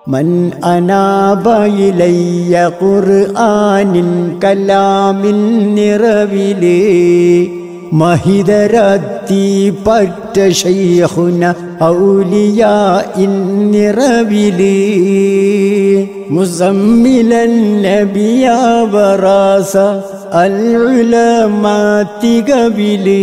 من أناب إلي قرآن كلام നിറവിലേ മഹിതരത്തി പറ്റ ശൈഖുന ഔലിയ നിറവിലേ മുസമ്മിലൻ നബിയ വറാസ അൽഉലമാത്തികവിലേ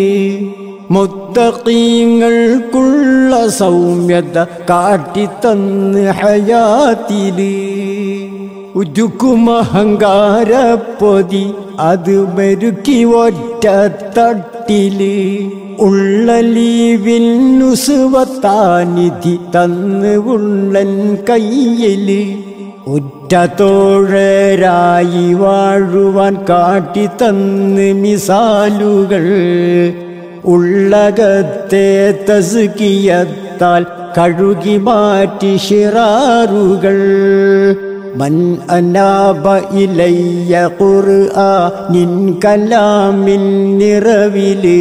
മുത്തഖീങ്ങൾക്കുള്ള സൗമ്യത കാട്ടിത്തന്ന് ഹയാത്തില് ഉരുക്കുമഹങ്കാരപ്പൊതി അത് മെരുക്കി ഒറ്റ തട്ടില് ഉള്ളലീവിന്നുസുവത്താനിധി തന്ന് ഉള്ളൻ കയ്യില് ഉറ്റതോഴരായി വാഴുവാൻ കാട്ടിത്തന്ന് മിസാലുകൾ ഉള്ളകത്തെ തസുകിയത്താൽ കഴുകി മാറ്റി ഷിറാറുകൾ മൻ അനാബ ഇലയ്യ ഖുർആനിൻ കലാമിൻ നിറവിലേ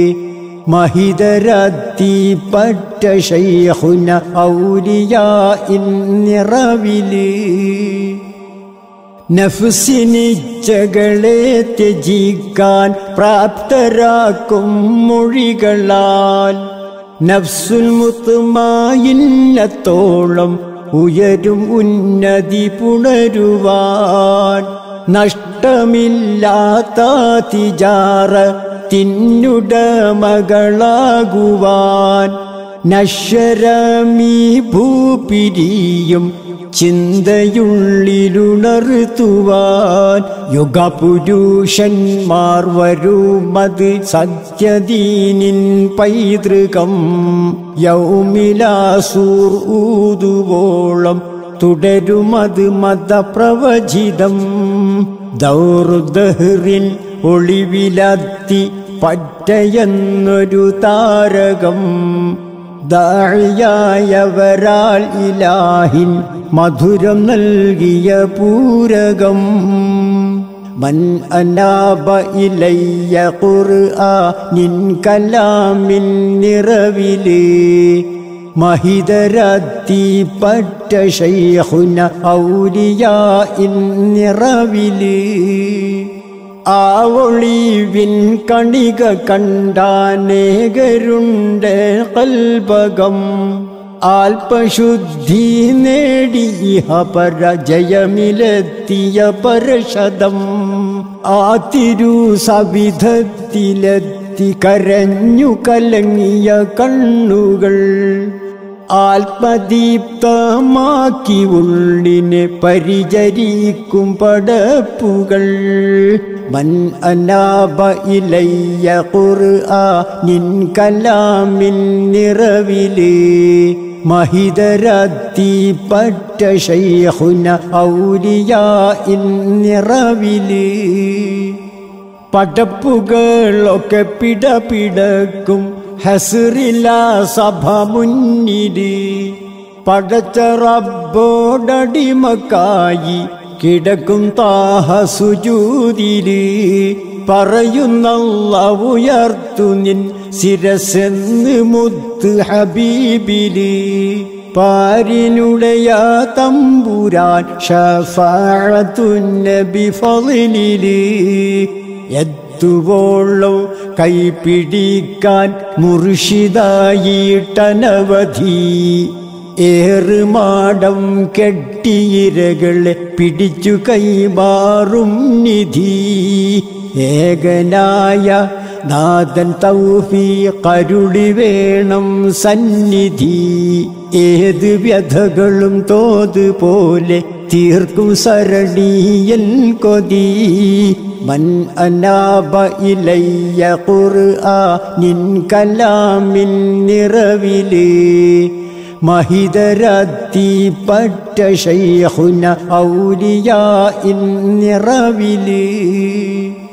മഹിതരത്തി പറ്റ ശൈഖുന ഔലിയ നിറവിലേ നഫ്സിനിച്ചകളെ ത്യജിക്കാൻ പ്രാപ്തരാക്കും മൊഴികളാൽ നഫ്സുൽ മുത്തുമായിന്നത്തോളം ഉയരും ഉന്നതി പുണരുവാൻ നഷ്ടമില്ലാത്ത തിജാറ തിന്നുടമകളാകുവാൻ നശ്വരമീ ഭൂപിരിയും ചിന്തയുള്ളിലുണർത്തുവാൻ യുഗപുരുഷന്മാർ വരുമത് സത്യദീനിൻ പൈതൃകം യൗമിലാസൂർ ഊതുവോളം തുടരുമത് മതപ്രവചിതം ദൗർദഹ്റിൻ ഒളിവിലത്തി പറ്റയെന്നൊരു താരകം ദാഴിയായവരാൽ ഇലാഹിൻ മധുരം നൽകിയ പൂരകം മൻ അനാബ ഇലയ്യ ഖുർആനിൻ കലാമിൻ നിറവിലേ മഹിതരത്തി പറ്റ ശൈഖുന ഔലിയ നിറവിലേ ആ ഒളിവിൻ കണിക കണ്ടാനേകരുണ്ട് കൽപകം ആൽപശുദ്ധി നേടി ഇഹ പരജയമിലെത്തിയ പരശതം ആ തിരു സവിധത്തിലെത്തി കരഞ്ഞു കലങ്ങിയ കണ്ണുകൾ ആത്മദീപ്തമാക്കി ഉള്ളിനെ പരിചരിക്കും പടപ്പുകൾ മൻ അനാബ ഇലയ്യ ഖുർആനിൻ കലാമിൻ നിറവിലേ മഹിതരത്തി പറ്റ ശൈഖുന ഔലിയ നിറവിലേ പടപ്പുകളൊക്കെ പിടപിടക്കും ഹസറില സഭ മുന്നില് പടച്ച റബ്ബോടടിമക്കായി കിടക്കും താഹ സുജൂതില് പറയുന്നല്ല ഉയർത്തു നിൻ ശിരസെന്ന് മുത്ത് ഹബീബില് പാരിനുടയ തമ്പുരാൻ ഷഫാഴത്തുന്നബി ഫളിലില് എത്തുവോളം കൈപിടിക്കാൻ മുർഷിദായിട്ടനവധി ഏറുമാടം കെട്ടിയിരകളെ പിടിച്ചു കൈമാറും നിധി ഏകനായ നാഥൻ തൗഫീ കരുളി വേണം സന്നിധി ഏത് വ്യഥകളും തോതുപോലെ തീർക്കും സരണിയൻ കൊതി മൻ അനാബ ഇലയ്യ ഖുർആനിൻ കലാമിൻ നിറവിലേ മഹിതരത്തി പറ്റ ശൈഖുന ഔലിയ നിറവിലേ